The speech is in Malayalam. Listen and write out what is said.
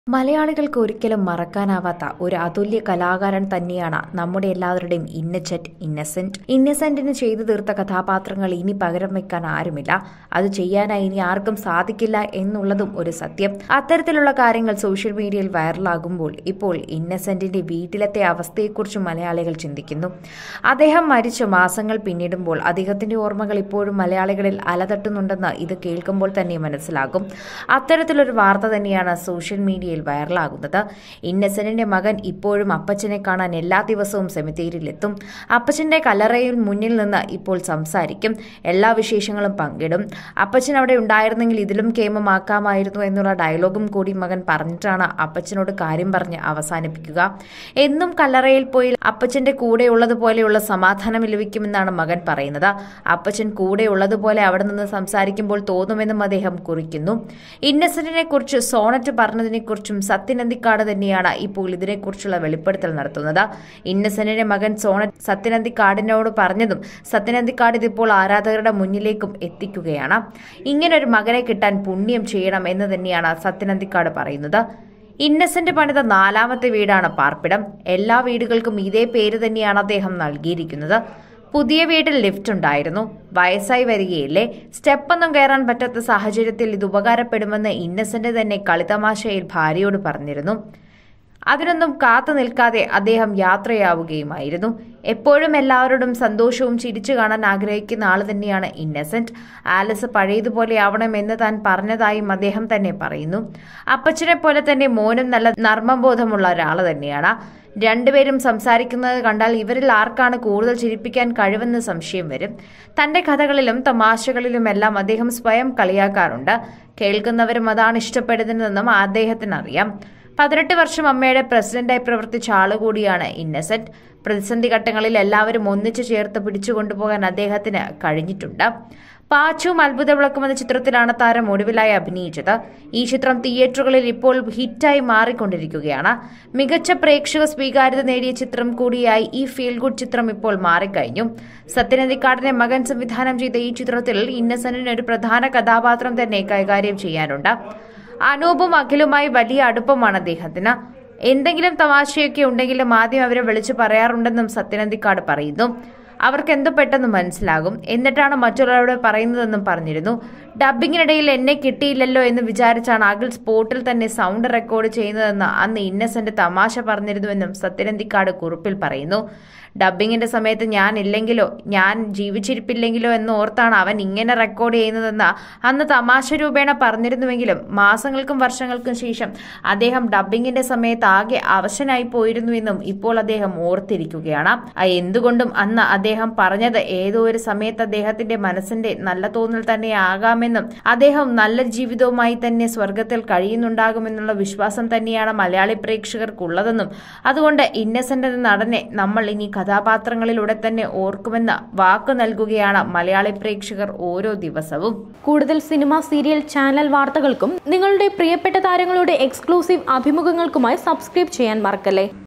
മലയാളികൾക്ക് ഒരിക്കലും മറക്കാനാവാത്ത ഒരു അതുല്യ കലാകാരൻ തന്നെയാണ് നമ്മുടെ എല്ലാവരുടെയും ഇന്നസെന്റ് ഇന്നസെന്റ് ഇന്നസെന്റിന് ചെയ്തു തീർത്ത കഥാപാത്രങ്ങൾ ഇനി പകരം വെക്കാൻ ആരുമില്ല അത് ചെയ്യാനായി ഇനി ആർക്കും സാധിക്കില്ല എന്നുള്ളതും ഒരു സത്യം അത്തരത്തിലുള്ള കാര്യങ്ങൾ സോഷ്യൽ മീഡിയയിൽ വൈറലാകുമ്പോൾ ഇപ്പോൾ ഇന്നസെന്റിന്റെ വീട്ടിലത്തെ അവസ്ഥയെക്കുറിച്ച് മലയാളികൾ ചിന്തിക്കുന്നു അദ്ദേഹം മരിച്ച മാസങ്ങൾ പിന്നിടുമ്പോൾ അദ്ദേഹത്തിന്റെ ഓർമ്മകൾ ഇപ്പോഴും മലയാളികളിൽ അലതട്ടുന്നുണ്ടെന്ന് ഇത് കേൾക്കുമ്പോൾ തന്നെ മനസ്സിലാകും അത്തരത്തിലൊരു വാർത്ത തന്നെയാണ് സോഷ്യൽ മീഡിയയിൽ വൈറലാകുന്നത് ഇന്നസെന്റിന്റെ മകൻ ഇപ്പോഴും അപ്പച്ചനെ കാണാൻ എല്ലാ ദിവസവും സെമിത്തേരിയിലെത്തും അപ്പച്ചന്റെ കല്ലറയിൽ മുന്നിൽ നിന്ന് ഇപ്പോൾ സംസാരിക്കും എല്ലാ വിശേഷങ്ങളും പങ്കിടും അപ്പച്ചൻ അവിടെ ഉണ്ടായിരുന്നെങ്കിൽ ഇതിലും കേമമാക്കാമായിരുന്നു എന്നുള്ള ഡയലോഗും കൂടി മകൻ പറഞ്ഞിട്ടാണ് അപ്പച്ചനോട് കാര്യം പറഞ്ഞ് അവസാനിപ്പിക്കുക എന്നും കല്ലറയിൽ പോയി അപ്പച്ചന്റെ കൂടെ ഉള്ളതുപോലെയുള്ള സമാധാനം ലഭിക്കുമെന്നാണ് മകൻ പറയുന്നത് അപ്പച്ചൻ കൂടെ ഉള്ളതുപോലെ അവിടെ നിന്ന് സംസാരിക്കുമ്പോൾ തോന്നുമെന്നും അദ്ദേഹം കുറിക്കുന്നു ഇന്നസെന്റിനെ കുറിച്ച് സോണറ്റ് പറഞ്ഞതിനെ കുറിച്ചും സത്യനന്ദിക്കാട് തന്നെയാണ് ഇപ്പോൾ ഇതിനെക്കുറിച്ചുള്ള വെളിപ്പെടുത്തൽ നടത്തുന്നത് ഇന്നസെന്റിന്റെ മകൻ സോണറ്റ് സത്യനന്ദിക്കാടിനോട് പറഞ്ഞതും സത്യനന്ദിക്കാട് ഇതിപ്പോൾ ആരാധകരുടെ മുന്നിലേക്കും എത്തിക്കുകയാണ് ഇങ്ങനൊരു മകനെ കിട്ടാൻ പുണ്യം ചെയ്യണം എന്ന് തന്നെയാണ് സത്യനന്ദിക്കാട് പറയുന്നത് ഇന്നസെന്റ് പണിത നാലാമത്തെ വീടാണ് പാർപ്പിടം എല്ലാ വീടുകൾക്കും ഇതേ പേര് തന്നെയാണ് അദ്ദേഹം നൽകിയിരിക്കുന്നത് പുതിയ വീട്ടിൽ ലിഫ്റ്റ് ഉണ്ടായിരുന്നു വയസ്സായി വരികയില്ലേ സ്റ്റെപ്പൊന്നും കയറാൻ പറ്റാത്ത സാഹചര്യത്തിൽ ഇത് ഉപകാരപ്പെടുമെന്ന് ഇന്നസെന്റ് തന്നെ കളിതമാശയിൽ ഭാര്യയോട് പറഞ്ഞിരുന്നു അതിനൊന്നും കാത്തു നിൽക്കാതെ അദ്ദേഹം യാത്രയാവുകയുമായിരുന്നു എപ്പോഴും എല്ലാവരോടും സന്തോഷവും ചിരിച്ചു കാണാൻ ആഗ്രഹിക്കുന്ന ആൾ തന്നെയാണ് ഇന്നസെന്റ് ആലിസ് പഴയതുപോലെ ആവണമെന്ന് താൻ പറഞ്ഞതായും അദ്ദേഹം തന്നെ പറയുന്നു അപ്പച്ചനെ പോലെ തന്നെ മോനും നല്ല നർമ്മബോധമുള്ള ഒരാൾ തന്നെയാണ് രണ്ടുപേരും സംസാരിക്കുന്നത് കണ്ടാൽ ഇവരിൽ ആർക്കാണ് കൂടുതൽ ചിരിപ്പിക്കാൻ കഴിവെന്ന് സംശയം വരും തന്റെ കഥകളിലും തമാശകളിലുമെല്ലാം അദ്ദേഹം സ്വയം കളിയാക്കാറുണ്ട് കേൾക്കുന്നവരും അതാണ് ഇഷ്ടപ്പെടുന്നതെന്നും അദ്ദേഹത്തിന് അറിയാം പതിനെട്ട് വർഷം അമ്മയുടെ പ്രസിഡന്റായി പ്രവർത്തിച്ച ആളുകൂടിയാണ് ഇന്നസെന്റ് പ്രതിസന്ധി ഘട്ടങ്ങളിൽ എല്ലാവരും ഒന്നിച്ചു ചേർത്ത് പിടിച്ചുകൊണ്ടുപോകാൻ അദ്ദേഹത്തിന് കഴിഞ്ഞിട്ടുണ്ട് പാച്ചും അത്ഭുത വിളക്കും എന്ന ചിത്രത്തിലാണ് താരം ഒടുവിലായി അഭിനയിച്ചത് ഈ ചിത്രം തിയേറ്ററുകളിൽ ഇപ്പോൾ ഹിറ്റായി മാറിക്കൊണ്ടിരിക്കുകയാണ് മികച്ച പ്രേക്ഷക സ്വീകാര്യത നേടിയ ചിത്രം കൂടിയായി ഈ ഫീൽ ഗുഡ് ചിത്രം ഇപ്പോൾ മാറിക്കഴിഞ്ഞു സത്യനന്ദിക്കാടിന്റെ മകൻ സംവിധാനം ചെയ്ത ഈ ചിത്രത്തിൽ ഇന്നസെന്റിന് ഒരു പ്രധാന കഥാപാത്രം തന്നെ കൈകാര്യം ചെയ്യാനുണ്ട് അനൂപും അഖിലുമായി വലിയ അടുപ്പമാണ് അദ്ദേഹത്തിന് എന്തെങ്കിലും തമാശയൊക്കെ ഉണ്ടെങ്കിലും ആദ്യം അവരെ വിളിച്ചു പറയാറുണ്ടെന്നും സത്യനന്ദിക്കാട് പറയുന്നു അവർക്ക് എന്തോ പെട്ടെന്ന് മനസ്സിലാകും എന്നിട്ടാണ് മറ്റുള്ളവരോട് പറയുന്നതെന്നും പറഞ്ഞിരുന്നു ഡബ്ബിങ്ങിനിടയിൽ എന്നെ കിട്ടിയില്ലല്ലോ എന്ന് വിചാരിച്ചാണ് അഖിൽ സ്പോട്ടിൽ തന്നെ സൗണ്ട് റെക്കോർഡ് ചെയ്യുന്നതെന്ന് അന്ന് ഇന്നസെന്റ് തമാശ പറഞ്ഞിരുന്നുവെന്നും സത്യനന്ദിക്കാട് കുറിപ്പിൽ പറയുന്നു ഡബ്ബിങ്ങിന്റെ സമയത്ത് ഞാൻ ഇല്ലെങ്കിലോ ഞാൻ ജീവിച്ചിരിപ്പില്ലെങ്കിലോ എന്ന് ഓർത്താണ് അവൻ ഇങ്ങനെ റെക്കോർഡ് ചെയ്യുന്നതെന്ന് അന്ന് തമാശ രൂപേണ പറഞ്ഞിരുന്നുവെങ്കിലും മാസങ്ങൾക്കും വർഷങ്ങൾക്കും ശേഷം അദ്ദേഹം ഡബ്ബിങ്ങിന്റെ സമയത്ത് ആകെ അവശനായി പോയിരുന്നുവെന്നും ഇപ്പോൾ അദ്ദേഹം ഓർത്തിരിക്കുകയാണ് എന്തുകൊണ്ടും അന്ന് അദ്ദേഹം പറഞ്ഞത് ഏതോ ഒരു സമയത്ത് അദ്ദേഹത്തിന്റെ മനസ്സിന്റെ നല്ല തോന്നൽ തന്നെ ആകാമെന്നും അദ്ദേഹം നല്ല ജീവിതവുമായി തന്നെ സ്വർഗത്തിൽ കഴിയുന്നുണ്ടാകുമെന്നുള്ള വിശ്വാസം തന്നെയാണ് മലയാളി പ്രേക്ഷകർക്കുള്ളതെന്നും അതുകൊണ്ട് ഇന്നസെന്റ് എന്ന നടനെ നമ്മൾ ഇനി കഥാപാത്രങ്ങളിലൂടെ തന്നെ ഓർക്കുമെന്ന് വാക്കു നൽകുകയാണ് മലയാളി പ്രേക്ഷകർ ഓരോ ദിവസവും കൂടുതൽ സിനിമ സീരിയൽ ചാനൽ വാർത്തകൾക്കും നിങ്ങളുടെ പ്രിയപ്പെട്ട താരങ്ങളുടെ എക്സ്ക്ലൂസീവ് അഭിമുഖങ്ങൾക്കുമായി സബ്സ്ക്രൈബ് ചെയ്യാൻ മറക്കല്ലേ